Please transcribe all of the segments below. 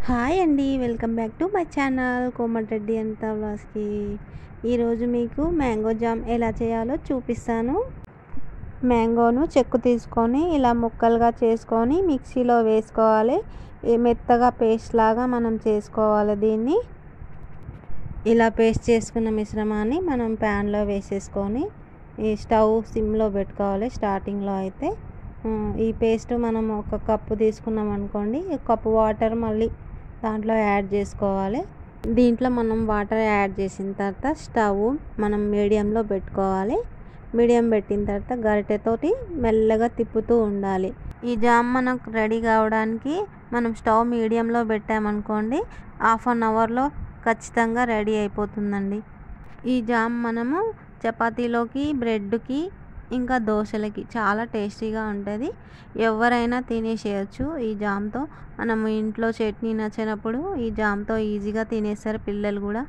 hi అండి welcome back to my channel Komatireddy అంత వ్లాస్కి ఈరోజు మీకు మ్యాంగో జామ్ ఎలా చేయాలో చూపిస్తాను మ్యాంగోను చెక్కు తీసుకొని ఇలా ముక్కలుగా చేసుకొని మిక్సీలో వేసుకోవాలి ఈ మెత్తగా పేస్ట్ లాగా మనం చేసుకోవాలి దీన్ని ఇలా పేస్ట్ చేసుకున్న మిశ్రమాన్ని మనం ప్యాన్లో వేసేసుకొని ఈ స్టవ్ సిమ్లో పెట్టుకోవాలి స్టార్టింగ్లో అయితే ఈ పేస్ట్ మనం ఒక కప్పు తీసుకున్నాం అనుకోండి కప్పు వాటర్ మళ్ళీ దాంట్లో యాడ్ చేసుకోవాలి దీంట్లో మనం వాటర్ యాడ్ చేసిన తర్వాత స్టవ్ మనం మీడియంలో పెట్టుకోవాలి మీడియం పెట్టిన తర్వాత గరిటెతోటి మెల్లగా తిప్పుతూ ఉండాలి ఈ జామ్ మనకు రెడీ కావడానికి మనం స్టవ్ మీడియంలో పెట్టామనుకోండి హాఫ్ అన్ అవర్లో ఖచ్చితంగా రెడీ అయిపోతుందండి ఈ జామ్ మనము చపాతీలోకి బ్రెడ్కి ఇంకా దోశలకి చాలా టేస్టీగా ఉంటుంది ఎవరైనా తినేసేయచ్చు ఈ జామ్తో మనం ఇంట్లో చట్నీ నచ్చినప్పుడు ఈ జామ్తో ఈజీగా తినేస్తారు పిల్లలు కూడా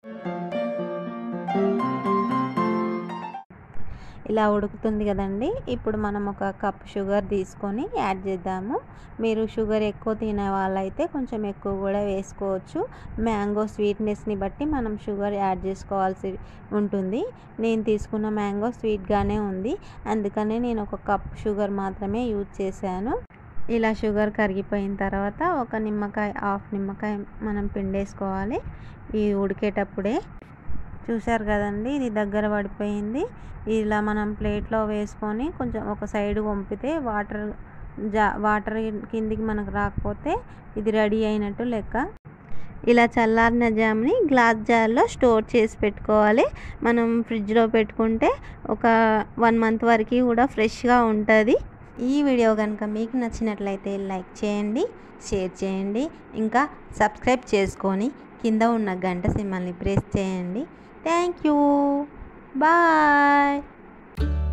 ఇలా ఉడుకుతుంది కదండి ఇప్పుడు మనం ఒక కప్ షుగర్ తీసుకొని యాడ్ చేద్దాము మీరు షుగర్ ఎక్కువ తినే వాళ్ళైతే కొంచెం ఎక్కువ కూడా వేసుకోవచ్చు మ్యాంగో స్వీట్నెస్ని బట్టి మనం షుగర్ యాడ్ చేసుకోవాల్సి ఉంటుంది నేను తీసుకున్న మ్యాంగో స్వీట్గానే ఉంది అందుకనే నేను ఒక కప్ షుగర్ మాత్రమే యూజ్ చేశాను ఇలా షుగర్ కరిగిపోయిన తర్వాత ఒక నిమ్మకాయ హాఫ్ నిమ్మకాయ మనం పిండేసుకోవాలి ఈ ఉడికేటప్పుడే చూసారు కదండి ఇది దగ్గర పడిపోయింది ఇలా మనం ప్లేట్లో వేసుకొని కొంచెం ఒక సైడ్ వంపితే వాటర్ జా వాటర్ కిందికి మనకు రాకపోతే ఇది రెడీ అయినట్టు లెక్క ఇలా చల్లారిన జామ్ని గ్లాస్ జార్లో స్టోర్ చేసి పెట్టుకోవాలి మనం ఫ్రిడ్జ్లో పెట్టుకుంటే ఒక వన్ మంత్ వరకు కూడా ఫ్రెష్గా ఉంటుంది ఈ వీడియో కనుక మీకు నచ్చినట్లయితే లైక్ చేయండి షేర్ చేయండి ఇంకా సబ్స్క్రైబ్ చేసుకొని కింద ఉన్న గంట సింబల్ని ప్రెస్ చేయండి థ్యాంక్ యూ బాయ్